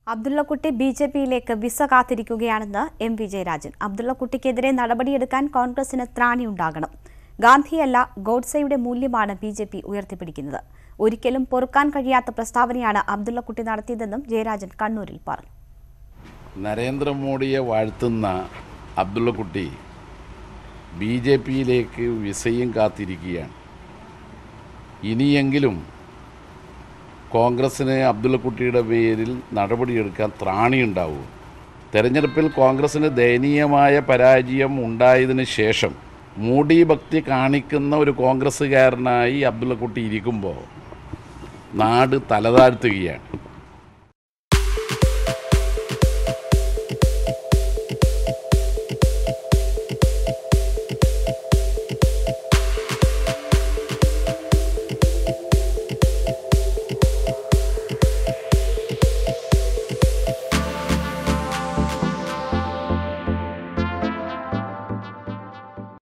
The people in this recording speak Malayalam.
അബ്ദുള്ളക്കുട്ടി ബി ജെ പിയിലേക്ക് വിസ കാത്തിരിക്കുകയാണെന്ന് എം വി ജയരാജൻ അബ്ദുള്ളക്കുട്ടിക്കെതിരെ നടപടിയെടുക്കാൻ കോൺഗ്രസിന് ത്രാണിയുണ്ടാകണം ഗാന്ധിയല്ല ഗോഡ്സെയുടെ മൂല്യമാണ് ബി ജെ പി ഉയർത്തിപ്പിടിക്കുന്നത് ഒരിക്കലും പൊറുക്കാൻ കഴിയാത്ത പ്രസ്താവനയാണ് അബ്ദുള്ളക്കുട്ടി നടത്തിയതെന്നും ജയരാജൻ കണ്ണൂരിൽ പറഞ്ഞു നരേന്ദ്രമോദിയെ വാഴ്ത്തുന്ന അബ്ദുള്ളക്കുട്ടി ബി ജെ പിയിലേക്ക് വിസയും കാത്തിരിക്കുകയാണ് ഇനിയെങ്കിലും കോൺഗ്രസ്സിന് അബ്ദുള്ളക്കുട്ടിയുടെ പേരിൽ നടപടിയെടുക്കാൻ ത്രാണിയുണ്ടാവൂ തെരഞ്ഞെടുപ്പിൽ കോൺഗ്രസ്സിന് ദയനീയമായ പരാജയം ഉണ്ടായതിനു ശേഷം മൂടി ഭക്തി കാണിക്കുന്ന ഒരു കോൺഗ്രസ്സുകാരനായി അബ്ദുള്ളക്കുട്ടി ഇരിക്കുമ്പോൾ നാട് തലതാഴ്ത്തുകയാണ്